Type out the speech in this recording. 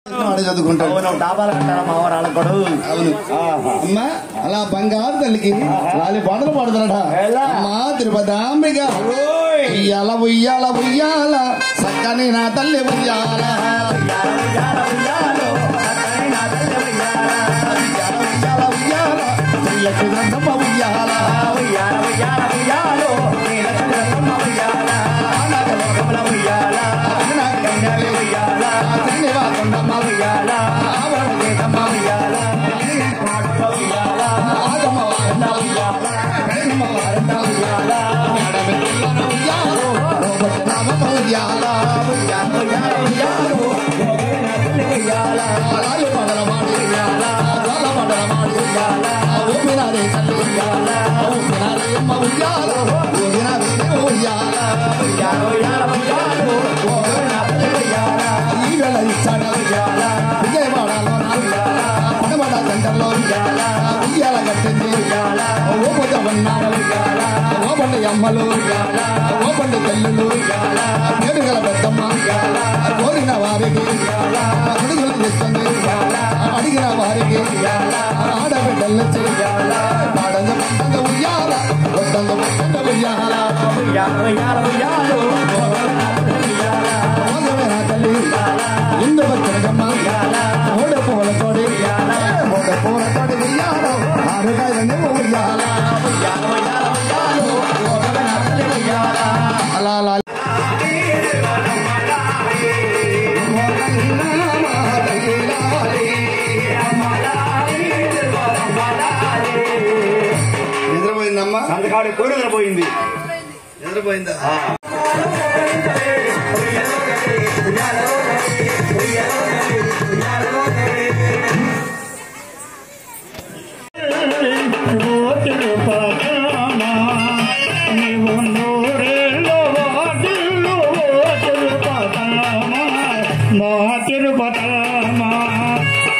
వాడు చదువుకుంటాడు అవును డాబాలు కట్టారా మా వాళ్ళకు కూడా అవును అమ్మా అలా బంగారు తల్లికి లాలి పాటలు పాడుతారట ఎలా? అమ్మా తిరుపతాంబిక ఉయ్యాల ఉయ్యాల ఉయ్యాల సక్కని నా తల్లి ఉయ్యాల ఉయ్యాల ఉయ్యాల ఉయ్యకి గ్రంథమ్మ ఉయ్యాల శ్రీనివాసమ్మ ఉయ్యాల ఆవరణ గీతమ్మ ఉయ్యాల ఆగమ వారంట ఉయ్యాల ప్రేమ వారంట ఉయ్యాల మేడమెల్లున్న ఉయ్యాల రోబోట్ నామమ్మ ఉయ్యాల ఉయ్యాల ఉయ్యాల లాలి పడల మాడి ఉయ్యాల లాల పడల మాడి ఉయ్యాల ఊపినారే తల్లి ఉయ్యాల ఊపినారే అమ్మ ఉయ్యాల ఊపినారే ఉయ్యాల ఈవేళ ఇచ్చాడ ఉయ్యాల విజయవాడలో ఉయ్యాల పడమడ సెంటర్లో ఉయ్యాల ఉయ్యాల కట్టింది ఉయ్యాల ఓ పొద్దవన్నారు ఉయ్యాల ఓ పండి అమ్మలు ఉయ్యాల ఓ పండి తెల్లులు ఉయ్యాల పేరుగల పెద్దమ్మ ఉయ్యాల కోరిన వారికి ఉయ్యాల అడుగులు తెస్తుంది ఉయ్యాల అడిగిన వారికి ఉయ్యాల ఆడబిడ్డలు ఉయ్యాల పాడంగ పండంగ ఉయ్యాల వద్దంగ వద్దంగ ఉయ్యాల మోగమైన తల్లి ఇందు వచ్చినమ్మ మూడ పూల తోడి మూడ పూల తోడి ఉయ్యాల ఆరుగాయలని ఉయ్యాల అలా అలా నిద్రపోయిందమ్మా సంతకాడి కోరికలు పోయింది నిద్రపోయిందా ఓటులు పదమా నీవు నూరేళ్ళు ఓటులు ఓటులు పదమా మా తిరుపతమా